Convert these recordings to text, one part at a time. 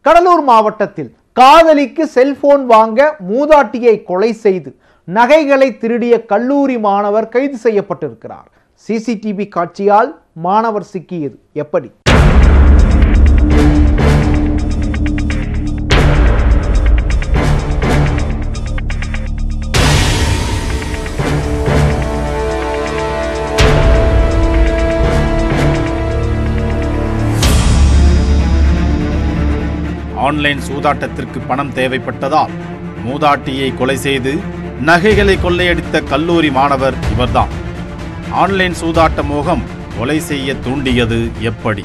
கடலூர் மாவட்டத்தில் காதலிக்கு செல்போன் வாங்க மூதாட்டியை கொலை செய்து நகைகளை திருடிய கல்லூரி மாணவர் கைது செய்யப்பட்டிருக்கிறார் சிசிடிவி காட்சியால் மாணவர் சிக்கியது எப்படி ஆன்லைன் சூதாட்டத்திற்கு பணம் தேவைப்பட்டதால் மூதாட்டியை கொலை செய்து நகைகளை கொள்ளையடித்த கல்லூரி மாணவர் இவர்தான் ஆன்லைன் சூதாட்ட மோகம் கொலை செய்ய தூண்டியது எப்படி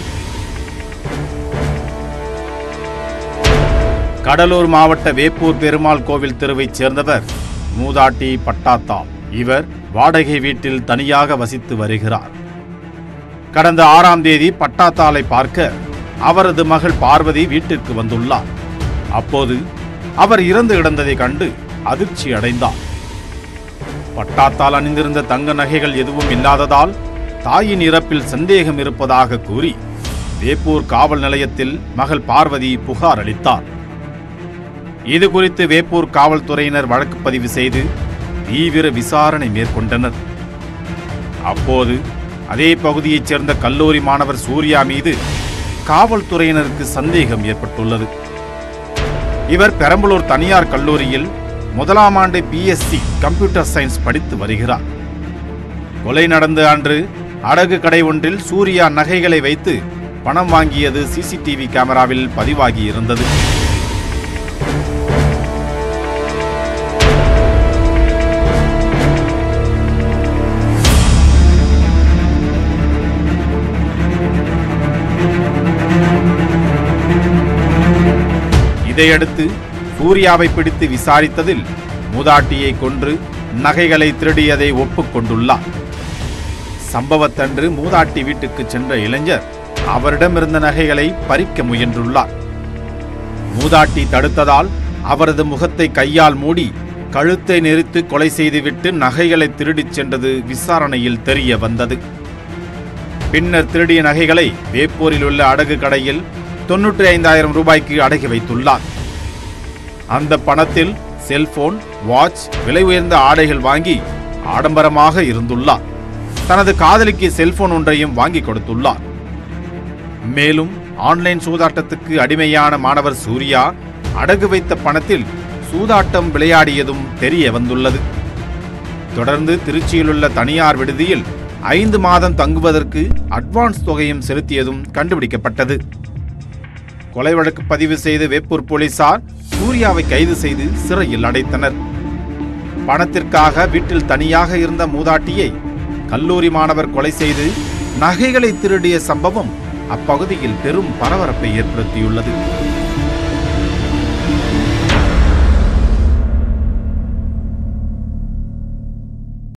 கடலூர் மாவட்ட வேப்பூர் பெருமாள் கோவில் தெருவைச் சேர்ந்தவர் மூதாட்டி பட்டாத்தாள் இவர் வாடகை வீட்டில் தனியாக வசித்து வருகிறார் கடந்த ஆறாம் தேதி பட்டாத்தாளை பார்க்க அவரது மகள் பார்வதி வீட்டிற்கு வந்துள்ளார் அப்போது அவர் இறந்து கிடந்ததை கண்டு அதிர்ச்சி அடைந்தார் பட்டாத்தால் அணிந்திருந்த தங்க நகைகள் எதுவும் இல்லாததால் தாயின் இறப்பில் சந்தேகம் இருப்பதாக கூறி வேப்பூர் காவல் நிலையத்தில் மகள் பார்வதி புகார் அளித்தார் இது குறித்து வேப்பூர் காவல்துறையினர் வழக்கு பதிவு செய்து தீவிர விசாரணை மேற்கொண்டனர் அப்போது அதே பகுதியைச் சேர்ந்த கல்லூரி மாணவர் சூர்யா மீது காவல்துறையினருக்கு சந்தேகம் ஏற்பட்டுள்ளது இவர் பெரம்பலூர் தனியார் கல்லூரியில் முதலாம் ஆண்டு பிஎஸ்சி கம்ப்யூட்டர் சயின்ஸ் படித்து வருகிறார் கொலை நடந்த அன்று அடகு கடை ஒன்றில் சூர்யா நகைகளை வைத்து பணம் வாங்கியது சிசிடிவி கேமராவில் பதிவாகி இருந்தது இதையடுத்து சூர்யாவை பிடித்து விசாரித்ததில் மூதாட்டியை கொன்று நகைகளை திருடியதை ஒப்புக்கொண்டுள்ளார் சம்பவத்தன்று மூதாட்டி வீட்டுக்கு சென்ற இளைஞர் அவரிடமிருந்த நகைகளை பறிக்க முயன்றுள்ளார் மூதாட்டி தடுத்ததால் அவரது முகத்தை கையால் மூடி கழுத்தை நெரித்து கொலை செய்துவிட்டு நகைகளை திருடிச் சென்றது விசாரணையில் தெரிய வந்தது பின்னர் திருடிய நகைகளை வேப்பூரில் உள்ள அடகு கடையில் தொன்னூற்றி ஐந்தாயிரம் ரூபாய்க்கு அடகி வைத்துள்ளார் அந்த பணத்தில் செல்போன் வாட்ச் விலை உயர்ந்த ஆடைகள் வாங்கி ஆடம்பரமாக இருந்துள்ளார் தனது காதலிக்கு செல்போன் ஒன்றையும் வாங்கி கொடுத்துள்ளார் மேலும் ஆன்லைன் சூதாட்டத்துக்கு அடிமையான மாணவர் சூர்யா அடகு வைத்த பணத்தில் சூதாட்டம் விளையாடியதும் தெரிய வந்துள்ளது தொடர்ந்து திருச்சியிலுள்ள தனியார் விடுதியில் ஐந்து மாதம் தங்குவதற்கு அட்வான்ஸ் தொகையும் செலுத்தியதும் கண்டுபிடிக்கப்பட்டது கொலை வழக்கு பதிவு செய்த வேப்பூர் போலீசார் சூர்யாவை கைது செய்து சிறையில் அடைத்தனர் பணத்திற்காக வீட்டில் தனியாக இருந்த மூதாட்டியை கல்லூரி மாணவர் கொலை செய்து நகைகளை திருடிய சம்பவம் அப்பகுதியில் பெரும் பரபரப்பை ஏற்படுத்தியுள்ளது